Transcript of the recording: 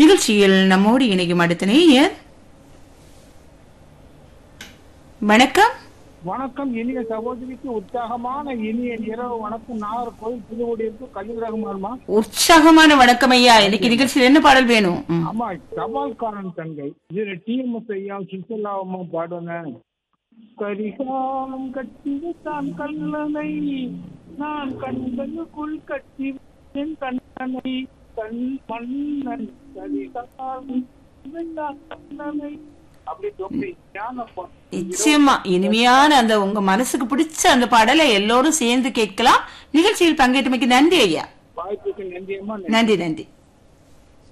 நிகழ்ச்சியில் நம்மோடு இணையும் அடுத்த நேயர் வணக்கம் வணக்கம் இனிய சகோதரிக்கு உற்சாகமான இனிய இரவு வணக்கம் நாகர்கோவில் புதுக்குடியிருப்பு கலீல் ரகுமான்மா உற்சாகமான வணக்கம் ஐயா இன்னைக்கு நிகழ்ச்சியில் என்ன பாடல் வேணும் ம். ஆமா தபால்காரன் தங்கை இதுல டிஎம்எஸ் ஐயா சுற்றுலாவமா பாடுனேன் கரிகாலம் கட்டிவிட்டான் கல்லனை நான் கண்களுக்குள் கட்டி என் கண்ணனை கண் மன்னன் கரிகாலம் கட்டிவிட்டான் கல்லனை அப்படி தொப்பி ஞான பாட்டு. நிச்சயமா இனிமையான அந்த உங்க மனசுக்கு பிடிச்ச அந்த பாடலை எல்லோரும் சேர்ந்து கேட்கலாம் நிகழ்ச்சியில் பங்கேற்றமைக்கு நன்றி ஐயா வாய்ப்புக்கு நன்றியம்மா நன்றி நன்றி